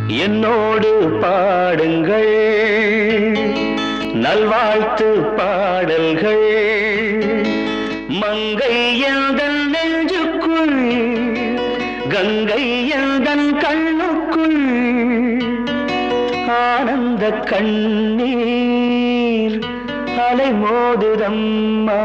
என்னோடு பாடுங்கள் நல்வாழ்த்து பாடல்கள் மங்கை எந்தன் நெஞ்சுக்குள் கங்கை எந்தன் கண்ணுக்குள் ஆனந்த கண்ணீர் அலை மோதுதம்மா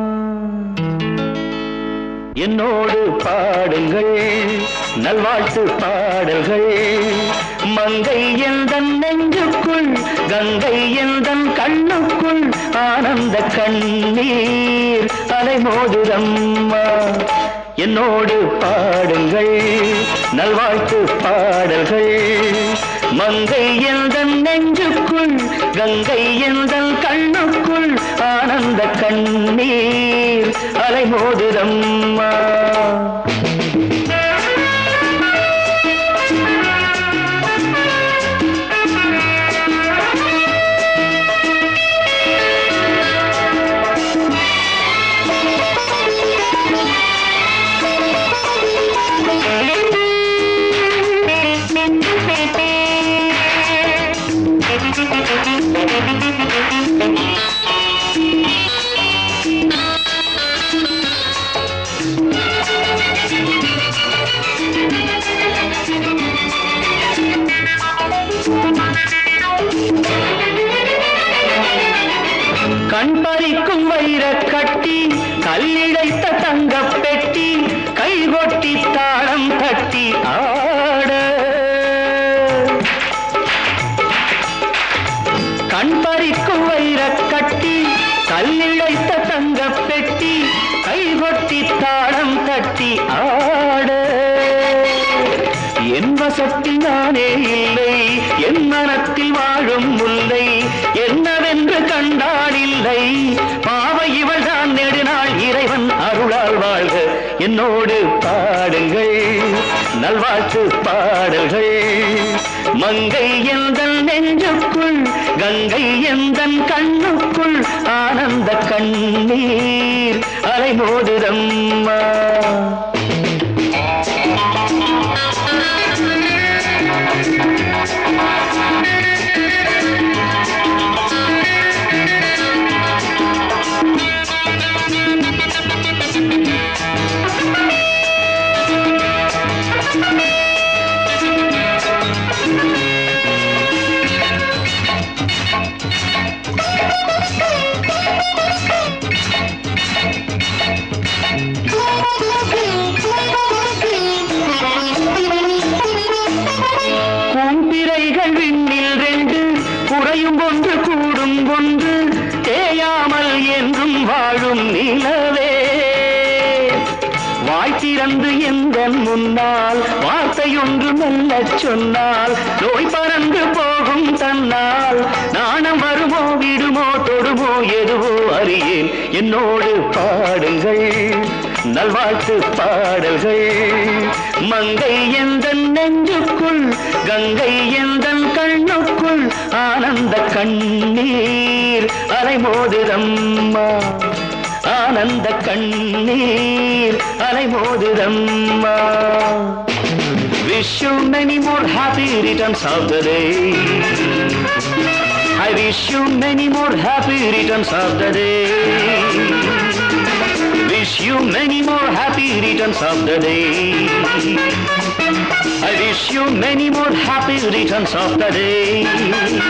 என்னோடு பாடுங்கள் நல்வாழ்த்து பாடல்கள் மங்கை எந்தன் நெஞ்சுக்குள் கங்கை எந்தன் கண்ணுக்குள் ஆனந்த கண்ணீர் அலைமோதுதம்மா என்னோடு பாடுங்கள் நல்வாழ்த்து பாடல்கள் மங்கை எந்தன் நெஞ்சுக்குள் கங்கை எந்தன் கண்ணுக்குள் ஆனந்த கண்ணீர் அலைமோதுதம்மா கண் பறிக்கும் வைர கட்டி கல்லிழைத்த தங்கப் பெட்டி கைகொட்டி தாளம் தட்டி ஆட கண் பறிக்கும் வைர கட்டி கல்லிழைத்த தங்கப் பெட்டி கைகொட்டி தாளம் தட்டி ஆட என் வசத்தில் நானே இல்லை என் மனத்தில் வாழும் முல்லை என்னவென்று கண்டால் இல்லை பாவை இவள் தான் நெடுநாள் இறைவன் அருளால் வாழ்க என்னோடு பாடுங்கள் நல்வாழ்த்து பாடல்கள் மங்கை எந்தன் நெஞ்சுக்குள் கங்கை எந்தன் கண்ணுக்குள் ஆனந்த கண்ணீர் அலைமோதுதம்மா பூம்பிரைகள் விண்ணில் ரெண்டு குறையும் ஒன்று கூடும் ஒன்று தேயாமல் என்றும் வாழும் நிலவே வாய் திறந்து எந்த முன்னால் வார்த்தையொன்று மெல்லச் சொன்னால் நோய் பறந்து போகும் தன்னால் நாணம் வருமோ விடுமோ தொடுமோ எதுவோ அறியேன் என்னோடு பாடுங்கள் நல்வாழ்த்து பாடல்கள் மங்கை எந்தன் நெஞ்சுக்குள் கங்கை எந்தன் கண்ணுக்குள் ஆனந்த கண்ணீர் அலைமோதுதம்மா ஆனந்த கண்ணீர் அலைமோதுதம்மா Wish you many more happy returns of the day. I wish you many more happy returns of the day. Wish you many more happy returns of the day. I wish you many more happy returns of the day.